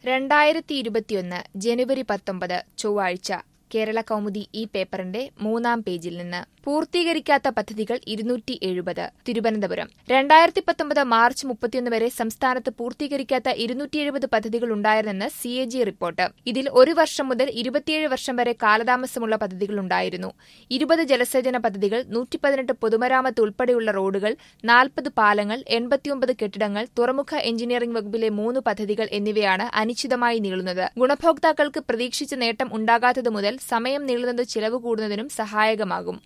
രണ്ടായിരത്തി ഇരുപത്തിയൊന്ന് ജനുവരി പത്തൊമ്പത് ചൊവ്വാഴ്ച കേരള കൗമുദി ഈ പേപ്പറിന്റെ മൂന്നാം പേജിൽ നിന്ന് പൂർത്തീകരിക്കാത്ത പദ്ധതികൾ ഇരുന്നൂറ്റി എഴുപത് തിരുവനന്തപുരം രണ്ടായിരത്തി പത്തൊമ്പത് മാർച്ച് മുപ്പത്തിയൊന്ന് വരെ സംസ്ഥാനത്ത് പൂർത്തീകരിക്കാത്ത ഇരുന്നൂറ്റി എഴുപത് പദ്ധതികൾ ഉണ്ടായിരുന്നെന്ന് സി എ ജി റിപ്പോർട്ട് ഇതിൽ ഒരു വർഷം മുതൽ ഇരുപത്തിയേഴ് വർഷം വരെ കാലതാമസമുള്ള പദ്ധതികളുണ്ടായിരുന്നു ഇരുപത് ജലസേചന പദ്ധതികൾ നൂറ്റി പതിനെട്ട് പൊതുമരാമത്ത് ഉൾപ്പെടെയുള്ള റോഡുകൾ നാൽപ്പത് പാലങ്ങൾ എൺപത്തിയൊമ്പത് കെട്ടിടങ്ങൾ തുറമുഖ എഞ്ചിനീയറിംഗ് വകുപ്പിലെ മൂന്ന് പദ്ധതികൾ എന്നിവയാണ് അനിശ്ചിതമായി നീളുന്നത് ഗുണഭോക്താക്കൾക്ക് പ്രതീക്ഷിച്ച നേട്ടം ഉണ്ടാകാത്തത് മുതൽ സമയം നീളുന്നത് ചിലവ് കൂടുന്നതിനും സഹായകമാകും